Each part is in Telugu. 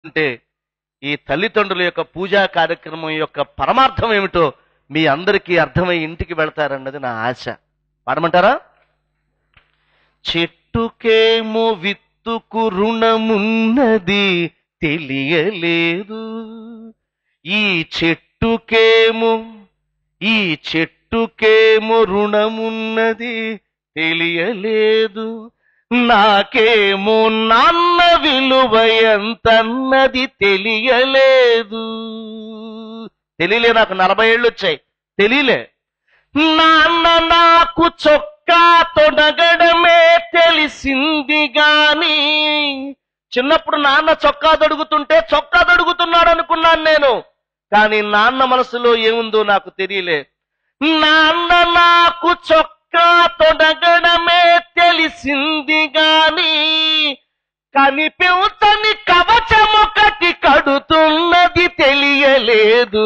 అంటే ఈ తల్లిదండ్రుల యొక్క పూజా కార్యక్రమం యొక్క పరమార్థం ఏమిటో మీ అందరికీ అర్థమై ఇంటికి వెళ్తారన్నది నా ఆశ పాడమంటారా చెట్టుకేమో విత్తుకు రుణమున్నది తెలియలేదు ఈ చెట్టుకేమో ఈ చెట్టుకేమో రుణమున్నది తెలియలేదు నాకేమో నాన్న విలువ ఎంతన్నది తెలియలేదు తెలియలే నాకు నలభై ఏళ్ళు వచ్చాయి తెలియలే నాన్న నాకు చొక్కా తొడగడమే తెలిసింది గాని చిన్నప్పుడు నాన్న చొక్కా తొడుగుతుంటే చొక్కా తొడుగుతున్నాడు అనుకున్నాను నేను కానీ నాన్న మనసులో ఏముందో నాకు తెలియలే నాన్న నాకు చొక్కా తొడగడమే తెలిసింది గాని కనిపించని కవచమొకటి కడుతున్నది తెలియలేదు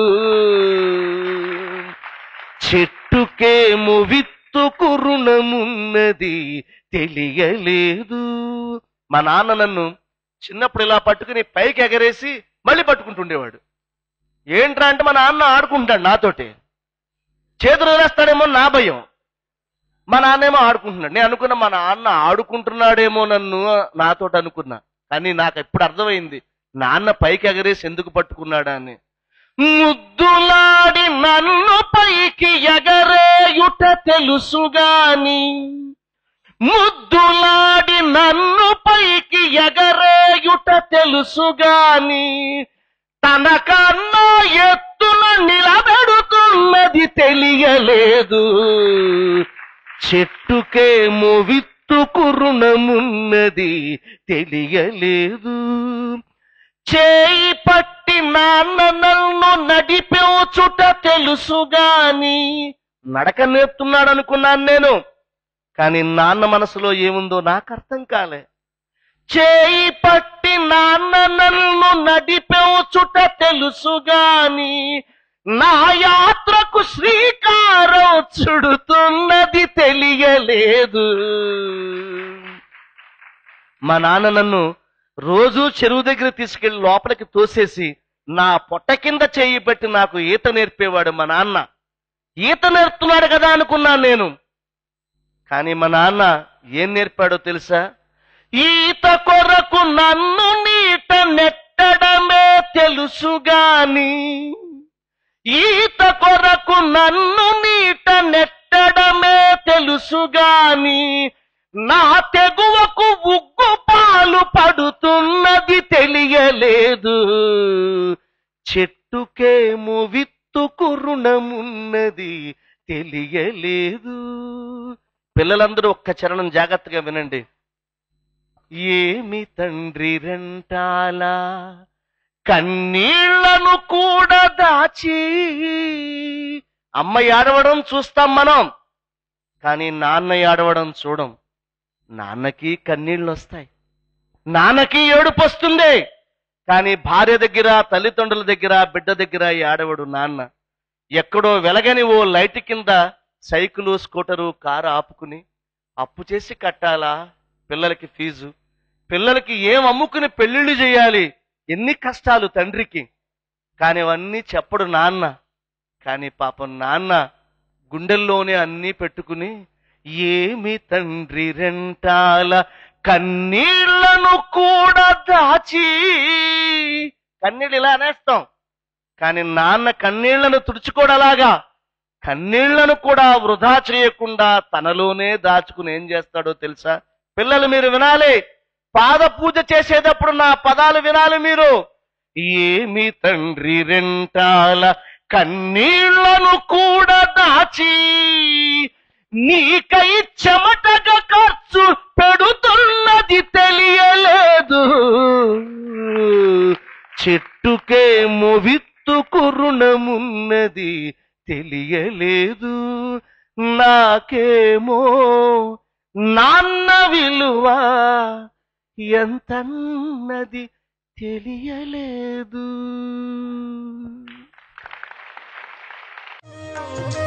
చెట్టుకేమో విత్తుకు రుణమున్నది తెలియలేదు మా నాన్న నన్ను చిన్నప్పుడు ఇలా పట్టుకుని పైకి ఎగరేసి మళ్ళీ పట్టుకుంటుండేవాడు ఏంట్రా అంటే మా నాన్న ఆడుకుంటాడు నాతోటి చేతులు వేస్తాడేమో నా భయం మా నాన్నేమో ఆడుకుంటున్నాడు నేను అనుకున్నా మా నాన్న ఆడుకుంటున్నాడేమో నన్ను నాతోటి అనుకున్నా కానీ నాకు ఎప్పుడు అర్థమైంది నాన్న పైకి ఎగరేసి ఎందుకు పట్టుకున్నాడా అని ముద్దులాడి నన్ను పైకి ఎగరేయుట తెలుసుగాని ముద్దులాడి నన్ను పైకి ఎగరేయుట తెలుసుగాని తనకన్నా ఎత్తున నిలబెడుతున్నది తెలియలేదు చెట్టుకేమో విత్తుకు రుణమున్నది తెలియలేదు చేయి పట్టి నాన్న నన్ను నడిపించుట తెలుసుగాని నడక నేర్పుతున్నాడు అనుకున్నాను నేను కానీ నాన్న మనసులో ఏముందో నాకు అర్థం కాలే చేయి పట్టి నాన్న నన్ను నడిపించుట తెలుసుగాని నా యాత్రకు శ్రీకారం చుడుతున్నది తెలియలేదు మా నాన్న నన్ను రోజు చెరువు దగ్గర తీసుకెళ్లి లోపలికి తోసేసి నా పొట్ట కింద చేయి పెట్టి నాకు ఈత నేర్పేవాడు మా నాన్న ఈత నేర్పుతున్నాడు కదా అనుకున్నాను నేను కానీ మా నాన్న ఏం నేర్పాడో తెలుసా ఈత కొరకు నన్ను నీట నెట్టడమే తెలుసుగాని ఈత కొరకు నన్ను నీట నెట్టడమే తెలుసుగాని నా తెగువకు ఉగ్గు పాలు పడుతున్నది తెలియలేదు చెట్టుకేమో విత్తుకు రుణమున్నది తెలియలేదు పిల్లలందరూ ఒక్క చరణం జాగ్రత్తగా వినండి ఏమి తండ్రి రెంటాలా కన్నీళ్లను కూడా దాచి అమ్మ ఏడవడం చూస్తాం మనం కానీ నాన్న ఏడవడం చూడం నాన్నకి కన్నీళ్ళు వస్తాయి నాన్నకి ఏడుపు వస్తుంది కానీ భార్య దగ్గర తల్లిదండ్రుల దగ్గర బిడ్డ దగ్గర ఏడవడు నాన్న ఎక్కడో వెలగని ఓ లైట్ కింద సైకిలు స్కూటరు కారు ఆపుకుని అప్పు చేసి కట్టాలా పిల్లలకి ఫీజు పిల్లలకి ఏం అమ్ముకుని పెళ్లిళ్ళు చేయాలి ఎన్ని కష్టాలు తండ్రికి కానీ అవన్నీ చెప్పడు నాన్న కానీ పాపం నాన్న గుండెల్లోనే అన్నీ పెట్టుకుని ఏమి తండ్రి రెంటాల కన్నీళ్లను కూడా దాచి కన్నీళ్ళు ఇలా అనేస్తాం కానీ నాన్న కన్నీళ్లను తుడుచుకోడలాగా కన్నీళ్లను కూడా వృధా చేయకుండా తనలోనే దాచుకుని ఏం చేస్తాడో తెలుసా పిల్లలు మీరు వినాలి పాద పూజ చేసేటప్పుడు నా పదాలు వినాలి మీరు ఏమి తండ్రి రెంటాల కన్నీళ్లను కూడా దాచి నీకై చెమటగా ఖర్చు పెడుతున్నది తెలియలేదు చెట్టుకేమో విత్తుకు రుణమున్నది తెలియలేదు నాకేమో నాన్న విలువ ఎంతన్నది తెలియలేదు